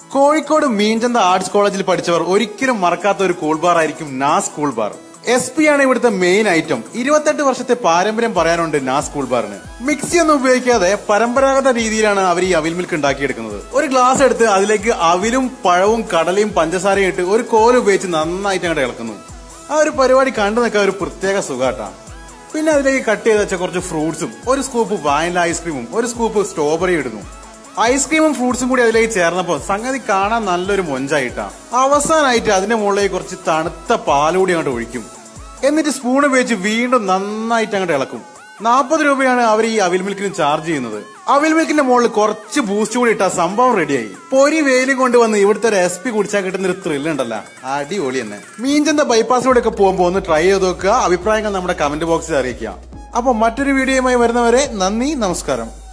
കോഴിക്കോട് മീൻചന്ത arts കോളേജിൽ പഠിച്ചവർ ഒരിക്കലും മറക്കാത്ത ഒരു കൂൾ ബാർ ആയിരിക്കും Naz cool bar S P ആണ് ഇവിടുത്തെ മെയിൻ ഐറ്റം ഇരുപത്തെട്ട് വർഷത്തെ പാരമ്പര്യം പറയാനുണ്ട് നാസ് കൂൾ ബാറിന് മിക്സി ഒന്നും ഉപയോഗിക്കാതെ പരമ്പരാഗത രീതിയിലാണ് അവർ ഈ അവിൽ മിൽക്ക് ഉണ്ടാക്കിയെടുക്കുന്നത് ഒരു ഗ്ലാസ് എടുത്ത് അതിലേക്ക് അവിലും പഴവും കടലയും പഞ്ചസാരയും ഇട്ട് ഒരു കോല് ഉപയോഗിച്ച് നന്നായിട്ട് അങ്ങോട്ട് ഇളക്കുന്നു ആ ഒരു പരിപാടി കണ്ടു നിൽക്കാൻ ഒരു പ്രത്യേക സുഖാട്ടാ പിന്നെ അതിലേക്ക് കട്ട് ചെയ്ത് വെച്ച കുറച്ച് ഫ്രൂട്ട്സും ഒരു സ്കൂപ്പ് വാനില ഐസ്ക്രീമും ഒരു സ്കൂപ്പ് സ്ട്രോബെറി ഇടുന്നു ഐസ്ക്രീമും ഫ്രൂട്ട്സും കൂടി അതിലേക്ക് ചേർന്നപ്പോൾ സംഗതി കാണാൻ നല്ലൊരു മൊഞ്ചായിട്ടാ അവസാനമായിട്ട് അതിന്റെ മുകളിലേക്ക് കുറച്ച് തണുത്ത പാലുകൂടി അങ്ങോട്ട് ഒഴിക്കും എന്നിട്ട് സ്പൂൺ ഉപയോഗിച്ച് വീണ്ടും നന്നായിട്ട് അങ്ങോട്ട് ഇളക്കും നാൽപ്പത് രൂപയാണ് അവർ ഈ അവിൽ മിൽക്കിന് ചാർജ് ചെയ്യുന്നത് അവിൽ മിൽക്കിന്റെ മുകളിൽ കുറച്ച് ബൂസ്റ്റ് കൂടി ഇട്ടാ സംഭവം റെഡിയായി പൊരി വെയിലും കൊണ്ടുവന്ന് ഇവിടുത്തെ ഒരു എസ് പി കുടിച്ചാൽ കിട്ടുന്ന ഒരു ത്രില്ല് ഉണ്ടല്ലോ അടിപൊളി തന്നെ മീൻചന്ത ബൈപ്പാസിലൂടെ ഒക്കെ പോകുമ്പോൾ ഒന്ന് ട്രൈ ചെയ്ത് നോക്കുക അഭിപ്രായങ്ങൾ നമ്മുടെ കമന്റ് ബോക്സിൽ അറിയിക്കുക അപ്പൊ മറ്റൊരു വീഡിയോയുമായി വരുന്നവരെ നന്ദി നമസ്കാരം